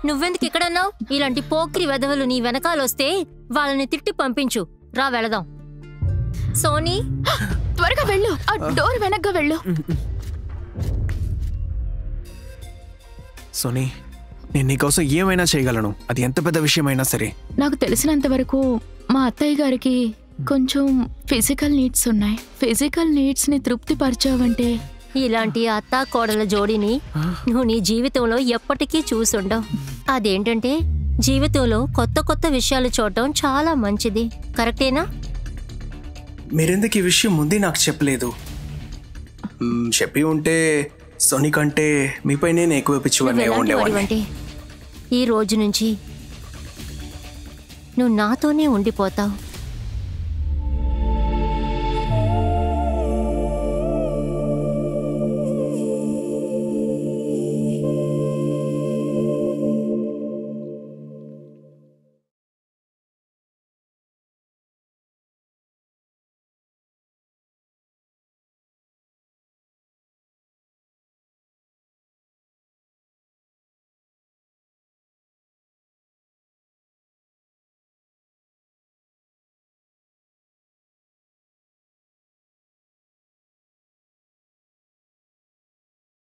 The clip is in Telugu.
నువ్వెందుకు ఇక్కడన్నావు ఇలాంటి పోక్రి వెధవలు నీ వెనకాలొస్తే వాళ్ళని తిట్టి పంపించు రా వెళదాం సోనీ త్వరగా వెళ్ళు ఆ డోర్ వెనక్గా వెళ్ళు సోనీ నేను నీకోసం ఏమైనా చేయగలను అది ఎంత పెద్ద విషయమైనా సరే నాకు తెలిసినంత వరకు మా అత్తయ్య గారికి కొంచెం ఫిజికల్ నీడ్స్ ఉన్నాయి ఫిజికల్ నీడ్స్ ని తృప్తి పరిచావంటే ఇలాంటి అత్తా కోడల జోడిని నువ్వు నీ జీవితంలో ఎప్పటికీ చూసుండవు అదేంటంటే జీవితంలో కొత్త కొత్త విషయాలు చూడటం చాలా మంచిది కరెక్టేనా మీరెందుకు ఈ విషయం ముందే నాకు చెప్పలేదు మ్మ్, చెప్పి ఉంటే సోనీ కంటే మీపై నేను ఎక్కువ పిచ్చివాడిని నువ్వు ఎలాంటి ఉండేవాడిని వాడివంటే ఈ రోజు నుంచి నువ్వు నాతోనే ఉండిపోతావు